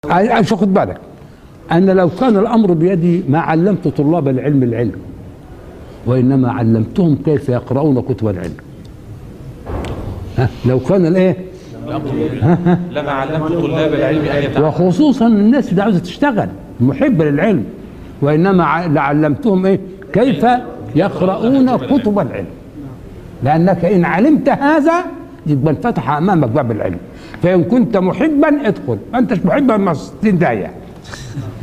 عايز خد بالك أنا لو كان الأمر بيدي ما علمت طلاب العلم العلم وإنما علمتهم كيف يقرؤون كتب العلم ها لو كان الإيه لما علمت طلاب العلم ان يتعلموا وخصوصا الناس اللي عاوزة تشتغل محبة للعلم وإنما ع- لعلمتهم إيه كيف يقرؤون كتب العلم لأنك إن علمت هذا يبقى انفتح أمامك باب العلم فإن كنت محبا ادخل ما أنتش محبا ما 60 داهية